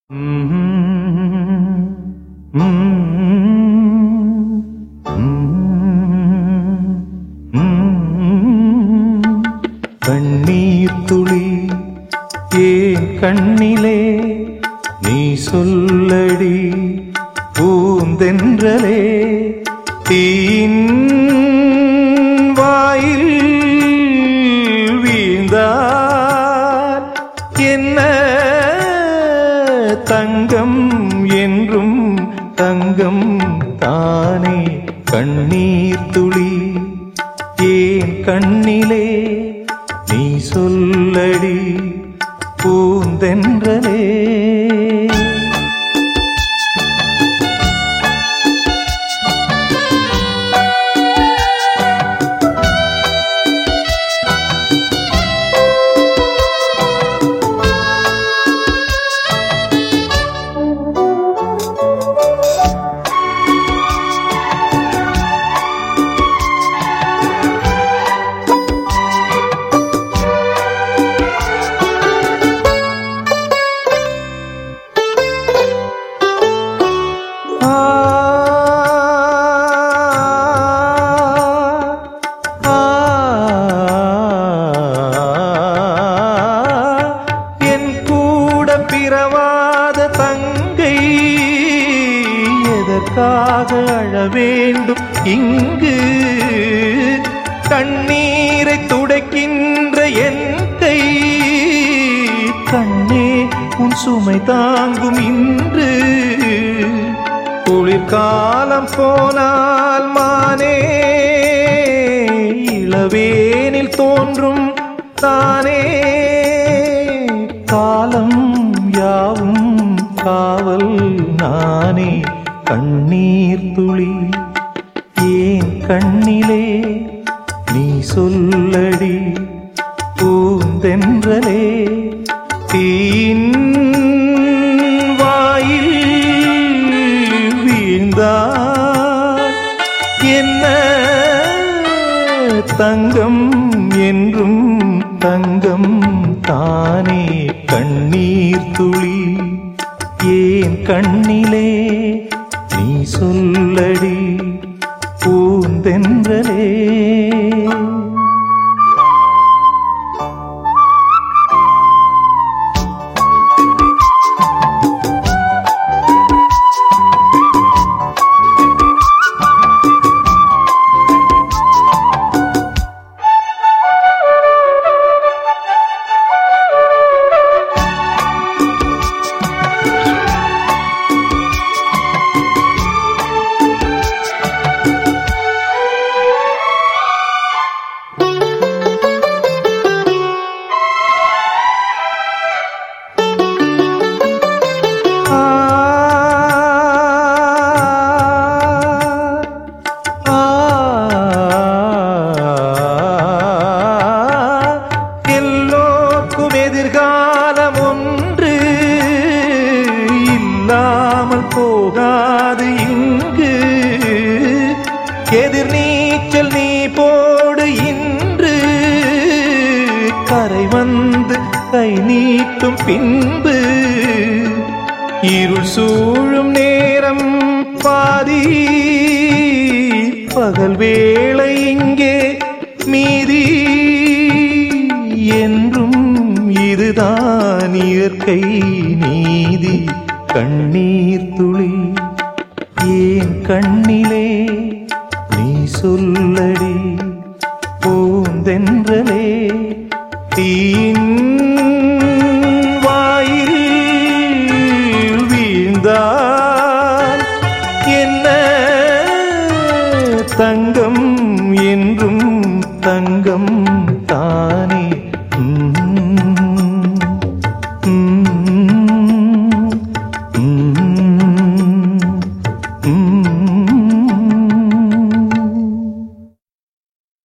கண்ணீர் துளி ஏன் கண்ணிலே நீ சொல்லடி பூந்தென்றலே தீன் வாயில் வீழ்ந்தார் என்ன தங்கம் என்றும் தங்கம் தானே கண்ணீர் துளி ஏன் கண்ணிலே நீ சொல்லடி பூந்தென்றலே ஆ ஆ என் கூட பிறவாத தங்கை எதற்காக அழ வேண்டும் இங்கு கண்ணீரை துடைக்கின்ற என் கை கண்ணே உன் சுமை தாங்கும் இன்று குளிர்காலம் போனால் மானே இளவேனில் தோன்றும் தானே காலம் யாவும் காவல் நானே கண்ணீர் துளி ஏன் கண்ணிலே நீ சொல்லடி பூந்தென்றலே தீன் வாயில் வீழ்ந்தார் என்ன தங்கம் என்றும் தங்கம் தானே கண்ணீர் துளி ஏன் கண்ணிலே நீ சொல்லடி பூந்தென்றலே ஆ ஆ எல்லோர்க்கும் எதிர்காலம் ஒன்று இல்லாமல் போகாது இங்கு எதிர் நீச்சல் நீ போடு இன்று கரை வந்து கை நீட்டும் பின்பு இருள் சூழும் நேரம் பாதி பகல் வேளை இங்கே மீதி என்றும் இதுதான் இயற்கை நீதி கண்ணீர் துளி ஏன் கண்ணிலே நீ சொல்லடி பூந்தென்றலே தீன் வாயில் வீழ்ந்தால் என்ன தங்கம் என்றும் தங்கம்